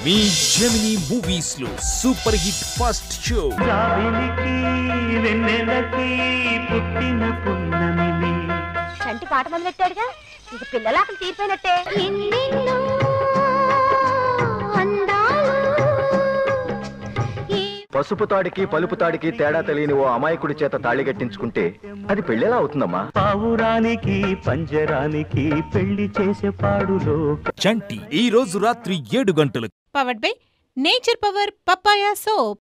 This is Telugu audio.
మీ జెమిని మూవీస్ లో సూపర్ హిట్ ఫస్ట్ షో జాబిలికి వెన్నెలకి పుట్టిన పున్నమిని చంటి పాట మొదలెట్టాడుగా ఇక పిల్లలాకలు తీరిపోయినట్టే ఎన్నెన్నో అందాలు ఈ పసుపు తాడికి పలుపు తాడికి తేడా తెలియని ఓ అమాయకుడి చేత తాళి కట్టించుకుంటే అది పెళ్ళెలా అవుతుందమ్మా పావురానికి పంజరానికి పెళ్లి చేసే పాడులో చంటి ఈ రోజు రాత్రి ఏడు గంటలకు powered by Nature Power papaya soap